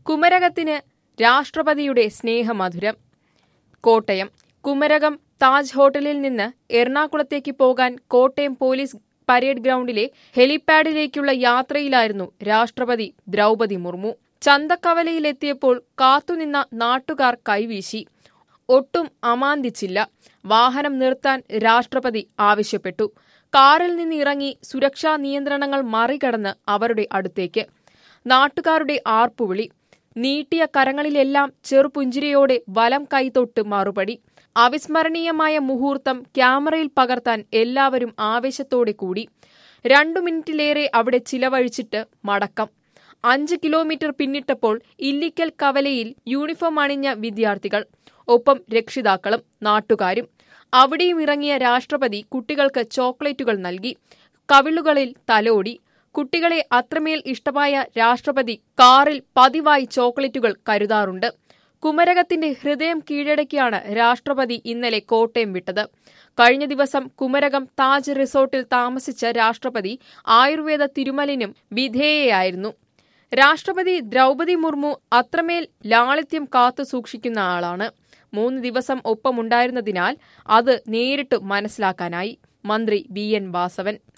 കുമരകത്തിന് രാഷ്ട്രപതിയുടെ സ്നേഹമധുരം കോട്ടയം കുമരകം താജ് ഹോട്ടലിൽ നിന്ന് എറണാകുളത്തേക്ക് പോകാൻ കോട്ടയം പോലീസ് പരേഡ് ഗ്രൗണ്ടിലെ ഹെലിപാഡിലേക്കുള്ള യാത്രയിലായിരുന്നു രാഷ്ട്രപതി ദ്രൗപതി മുർമു ചന്തക്കവലയിലെത്തിയപ്പോൾ കാത്തുനിന്ന നാട്ടുകാർ കൈവീശി ഒട്ടും അമാന്തിച്ചില്ല വാഹനം നിർത്താൻ രാഷ്ട്രപതി ആവശ്യപ്പെട്ടു കാറിൽ നിന്നിറങ്ങി സുരക്ഷാ നിയന്ത്രണങ്ങൾ മറികടന്ന് അവരുടെ അടുത്തേക്ക് നാട്ടുകാരുടെ ആർപ്പുവിളി നീട്ടിയ കരങ്ങളിലെല്ലാം ചെറുപുഞ്ചിരിയോടെ വലം കൈതൊട്ട് മറുപടി അവിസ്മരണീയമായ മുഹൂർത്തം ക്യാമറയിൽ പകർത്താൻ എല്ലാവരും ആവേശത്തോടെ കൂടി രണ്ടു മിനിറ്റിലേറെ അവിടെ ചിലവഴിച്ചിട്ട് മടക്കം അഞ്ച് കിലോമീറ്റർ പിന്നിട്ടപ്പോൾ ഇല്ലിക്കൽ കവലയിൽ യൂണിഫോം അണിഞ്ഞ വിദ്യാർത്ഥികൾ ഒപ്പം രക്ഷിതാക്കളും നാട്ടുകാരും അവിടെയും ഇറങ്ങിയ രാഷ്ട്രപതി കുട്ടികൾക്ക് ചോക്ലേറ്റുകൾ നൽകി കവിളുകളിൽ തലോടി കുട്ടികളെ അത്രമേൽ ഇഷ്ടമായ രാഷ്ട്രപതി കാറിൽ പതിവായി ചോക്ലേറ്റുകൾ കരുതാറുണ്ട് കുമരകത്തിന്റെ ഹൃദയം കീഴടക്കിയാണ് രാഷ്ട്രപതി ഇന്നലെ കോട്ടയം വിട്ടത് കഴിഞ്ഞ ദിവസം കുമരകം താജ് റിസോർട്ടിൽ താമസിച്ച രാഷ്ട്രപതി ആയുർവേദ തിരുമലിനും വിധേയയായിരുന്നു രാഷ്ട്രപതി ദ്രൗപതി മുർമു അത്രമേൽ ലാളിത്യം കാത്തു സൂക്ഷിക്കുന്ന ആളാണ് മൂന്ന് ദിവസം ഒപ്പമുണ്ടായിരുന്നതിനാൽ അത് നേരിട്ട് മനസ്സിലാക്കാനായി മന്ത്രി വി എൻ വാസവൻ